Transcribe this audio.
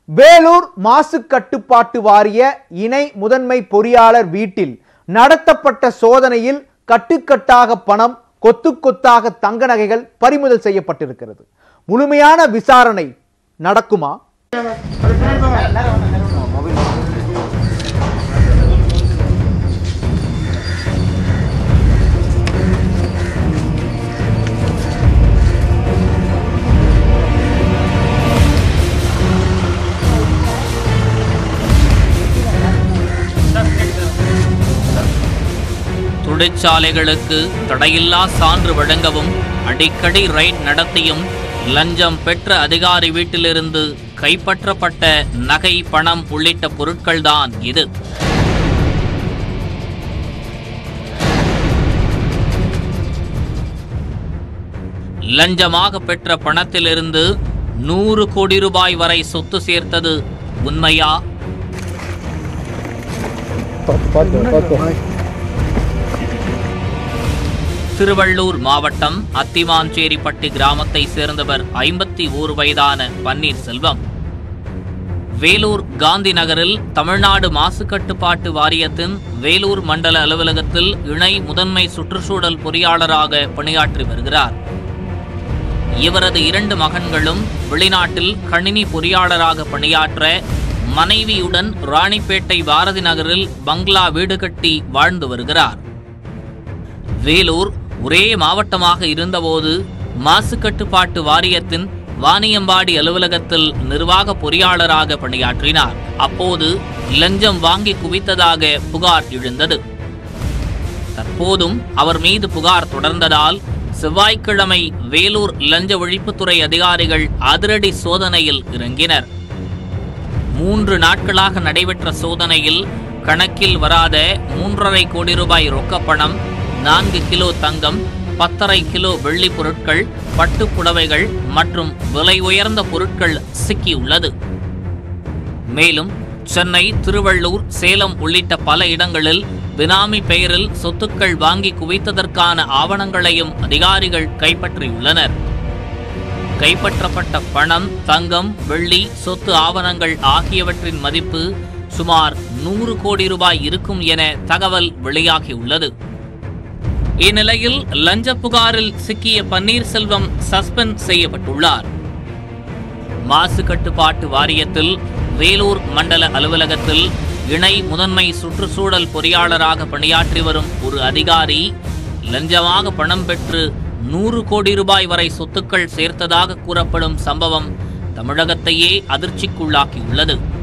வேலூர் மாசு கட்டுப்பாட்டு வாரிய இணை முதன்மை பொறியாளர் வீட்டில் நடத்தப்பட்ட சோதனையில் கட்டுக்கட்டாக பணம் கொத்து கொத்தாக தங்க நகைகள் பறிமுதல் செய்யப்பட்டிருக்கிறது முழுமையான விசாரணை நடக்குமா தொழிற்சாலைகளுக்கு தடையில்லா சான்று வழங்கவும் அடிக்கடி ரைட் நடத்தியும் லஞ்சம் பெற்ற அதிகாரி வீட்டிலிருந்து கைப்பற்றப்பட்ட நகை பணம் உள்ளிட்ட பொருட்கள்தான் இது லஞ்சமாக பெற்ற பணத்திலிருந்து நூறு கோடி ரூபாய் வரை சொத்து சேர்த்தது உண்மையா திருவள்ளூர் மாவட்டம் அத்திமாஞ்சேரிப்பட்டி கிராமத்தை சேர்ந்தவர் ஐம்பத்தி ஓரு வயதான பன்னீர்செல்வம் வேலூர் காந்தி நகரில் தமிழ்நாடு மாசு கட்டுப்பாட்டு வாரியத்தின் வேலூர் மண்டல அலுவலகத்தில் இணை முதன்மை சுற்றுச்சூழல் பொறியாளராக பணியாற்றி வருகிறார் இவரது இரண்டு மகன்களும் வெளிநாட்டில் கணினி பொறியாளராக பணியாற்ற மனைவியுடன் ராணிப்பேட்டை பாரதி நகரில் பங்களா வீடு கட்டி வாழ்ந்து வருகிறார் வேலூர் ஒரே மாவட்டமாக இருந்தபோது மாசு கட்டுப்பாட்டு வாரியத்தின் வாணியம்பாடி அலுவலகத்தில் நிர்வாக பொறியாளராக பணியாற்றினார் அப்போது லஞ்சம் வாங்கி குவித்ததாக புகார் எழுந்தது தற்போதும் அவர் மீது புகார் தொடர்ந்ததால் செவ்வாய்க்கிழமை வேலூர் லஞ்ச ஒழிப்புத்துறை அதிகாரிகள் அதிரடி சோதனையில் இறங்கினர் மூன்று நாட்களாக நடைபெற்ற சோதனையில் கணக்கில் வராத மூன்றரை கோடி ரூபாய் ரொக்கப்பணம் நான்கு கிலோ தங்கம் பத்தரை கிலோ வெள்ளி பொருட்கள் பட்டுப் புடவைகள் மற்றும் விலை உயர்ந்த பொருட்கள் சிக்கியுள்ளது மேலும் சென்னை திருவள்ளூர் சேலம் உள்ளிட்ட பல இடங்களில் பினாமி பெயரில் சொத்துக்கள் வாங்கி குவித்ததற்கான ஆவணங்களையும் அதிகாரிகள் கைப்பற்றியுள்ளனர் கைப்பற்றப்பட்ட பணம் தங்கம் வெள்ளி சொத்து ஆவணங்கள் ஆகியவற்றின் மதிப்பு சுமார் நூறு கோடி ரூபாய் இருக்கும் என தகவல் வெளியாகியுள்ளது இந்நிலையில் லஞ்ச புகாரில் சிக்கிய பன்னீர்செல்வம் சஸ்பெண்ட் செய்யப்பட்டுள்ளார் மாசு கட்டுப்பாட்டு வாரியத்தில் வேலூர் மண்டல அலுவலகத்தில் இணை முதன்மை சுற்றுச்சூழல் பொறியாளராக பணியாற்றி வரும் ஒரு அதிகாரி லஞ்சமாக பணம் பெற்று நூறு கோடி ரூபாய் வரை சொத்துக்கள் சேர்த்ததாக கூறப்படும் சம்பவம் தமிழகத்தையே அதிர்ச்சிக்குள்ளாக்கியுள்ளது